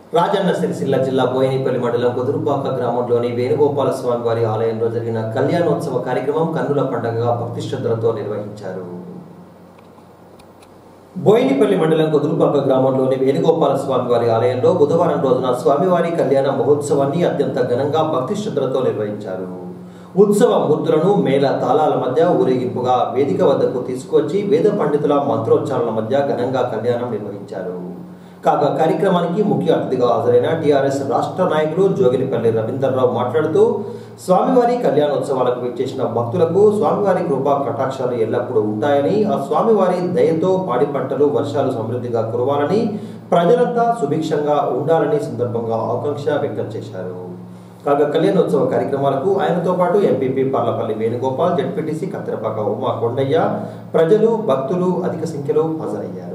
రాజన్న సిరిసిల్ల జిల్లా బోయినపల్లి మండలం కుదురుపాక గ్రామంలోని వేణుగోపాల స్వామి వారి ఆలయంలో జరిగిన కళ్యాణోత్సవ కార్యక్రమం కన్నుల పండుగగా భక్తి శ్రద్ధలతో నిర్వహించారు బోయినపల్లి మండలం కుదురుపాక గ్రామంలోని వేణుగోపాల స్వామి వారి ఆలయంలో బుధవారం రోజున స్వామివారి కళ్యాణ మహోత్సవాన్ని అత్యంత ఘనంగా భక్తి శ్రద్ధలతో నిర్వహించారు ఉత్సవ మూర్తులను మేళ తాళాల మధ్య ఊరేగింపుగా వేదిక వద్దకు తీసుకువచ్చి వేద పండితుల మంత్రోచ్చారణల మధ్య ఘనంగా కళ్యాణం నిర్వహించారు కాగా కార్యక్రమానికి ముఖ్య అతిథిగా హాజరైన టీఆర్ఎస్ రాష్ట్ర నాయకులు జోగినిపల్లి రవీందర్రావు మాట్లాడుతూ స్వామివారి కళ్యాణోత్సవాలకు విచ్చేసిన భక్తులకు స్వామివారి కృపా కటాక్షాలు ఎల్లప్పుడూ ఉంటాయని ఆ స్వామివారి దయతో పాడి పంటలు వర్షాలు సమృద్ధిగా కురవాలని ప్రజలంతా సుభిక్షంగా ఉండాలని సందర్భంగా ఆకాంక్ష వ్యక్తం చేశారు కాగా కళ్యాణోత్సవ కార్యక్రమాలకు ఆయనతో పాటు ఎంపీపీ పార్లపల్లి వేణుగోపాల్ జడ్పీటీసీ కత్తెరపాక ఉమా కొండయ్య ప్రజలు భక్తులు అధిక సంఖ్యలో హాజరయ్యారు